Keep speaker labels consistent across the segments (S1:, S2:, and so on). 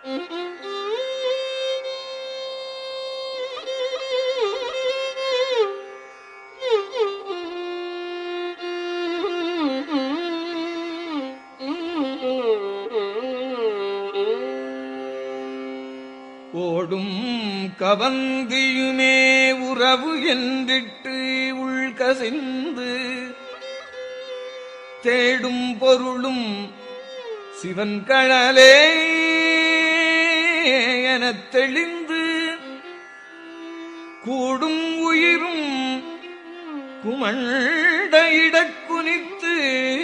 S1: ஓடும் கவந்தியுமே உறவு என்றிட்டு உள்கசிந்து தேடும் பொருளும் சிவன் கழலே எனத் தெளிந்து கூடும் உயிரும் குமண்ட இடக்குனித்து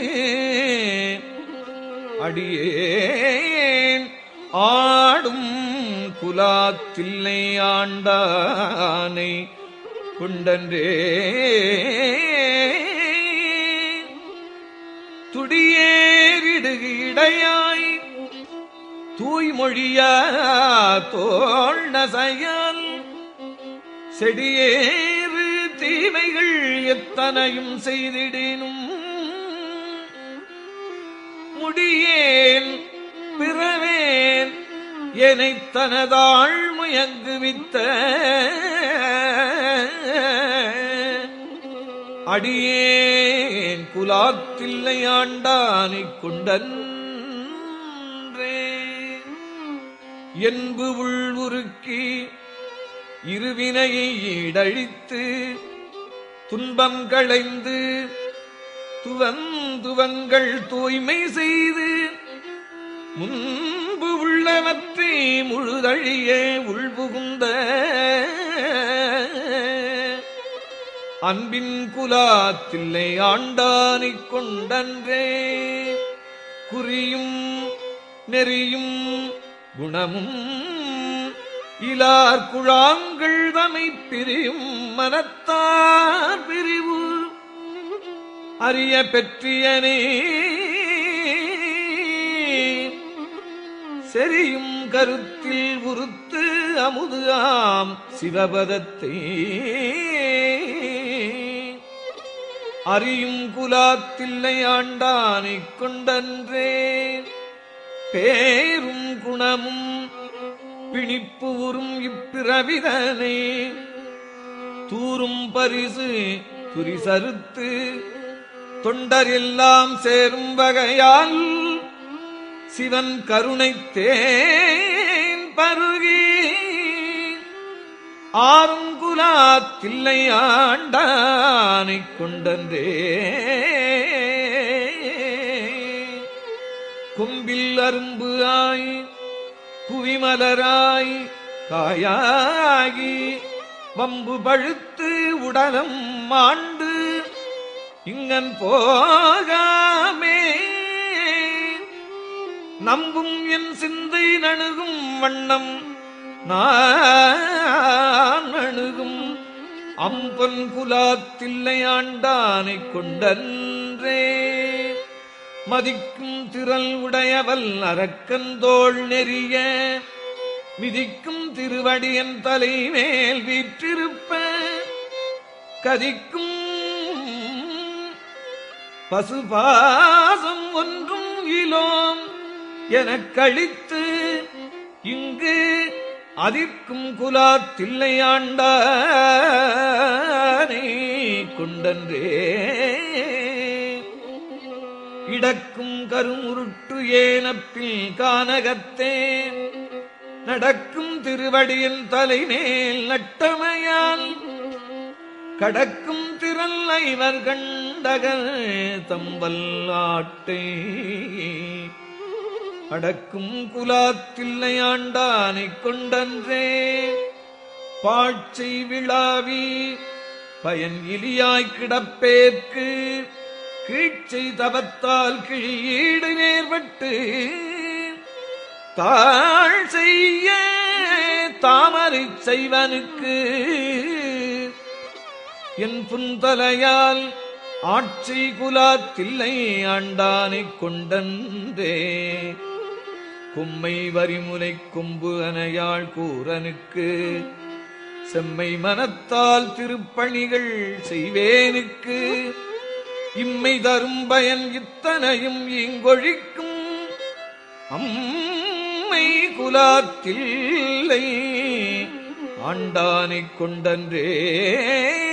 S1: அடியேன் ஆடும் குலாத்தில்லை ஆண்டானை கொண்டன்றே துடியேறிடுகு இடையாய் தூய்மொழியா தோல் நசையால் செடியேறு தீமைகள் எத்தனையும் செய்திடினும் முடியேன் பிறவேன் எனைத் தனதாள் முயங்குவித்த அடியேன் குலாத்தில்லை ஆண்டானைக் கொண்டன்றே என்பு உள்வுருக்கி இருவினையை ஈடழித்து துன்பம் களைந்து துவந்துவங்கள் தூய்மை செய்து முன்பு உள்ளவற்றை முழுதழிய உள்புகுந்த அன்பின் குலாத்தில்லை ஆண்டானைக் கொண்டன்றே குறியும் நெறியும் குணமும் இலார் குழாங்கள் தமை பிரியும் மனத்தார் பிரிவு அறிய பெற்றியனே செரியும் கருத்தில் உறுத்து அமுது ஆம் சிவபதத்தை அறியும் குலாத்தில்லை ஆண்டானைக் கொண்டன்றே பேரும் குணமும் பிணிப்பு உறும் இப்பிறவிதனை தூரும் பரிசு துரிசறுத்து தொண்டர் எல்லாம் சேரும் வகையால் சிவன் கருணை தேன் பருகி ஆறுங்குலாத்தில்லை ஆண்டானைக் கொண்டன்றே கொம்பில் அரும்பு ஆய் குவிமலராய் காயாகி வம்பு பழுத்து உடலம் மாண்டு இங்கன் போகாமே நம்பும் என் சிந்தை நணுகும் வண்ணம் நான் அணுகும் அம்பன் குலாத்தில்லை ஆண்டானைக் கொண்டன்றே மதிக்கும் திரள் உடையவல் அரக்கந்தோள் நெறிய மிதிக்கும் திருவடியன் தலைமேல் வீற்றிருப்ப கதிக்கும் பசுபாசம் ஒன்றும் இலோம் எனக் கழித்து இங்கு அதிர்க்கும் குலாத்தில்லை ஆண்டானே கொண்டன்றே இடக்கும் கருமுருட்டு ஏனப்பில் கானகத்தே நடக்கும் திருவடியின் தலைமேல் நட்டமையால் கடக்கும் திரள் ஐவர் கண்டகர் தம்பல் ஆட்டை அடக்கும் குலாத்தில்லை ஆண்டானைக் கொண்டன்றே பாட்சை விழாவி பயன் இலியாய்க் கிடப்பேற்கு கீழ்ச்சை தவத்தால் கிழியீடு நேர்பட்டு தாழ் செய்ய தாமரை செய்வனுக்கு என் புந்தலையால் ஆட்சி குலாத்தில்லை ஆண்டானைக் கொண்டன்றே கும்மை வரிமுனை கொம்பு அனையாள் கூரனுக்கு செம்மை மனத்தால் திருப்பணிகள் செய்வேனுக்கு இம்மை தரும் பயன் இத்தனையும் இங்கொழிக்கும் கும்மை குலாத்தில்லை ஆண்டானைக் கொண்டன்றே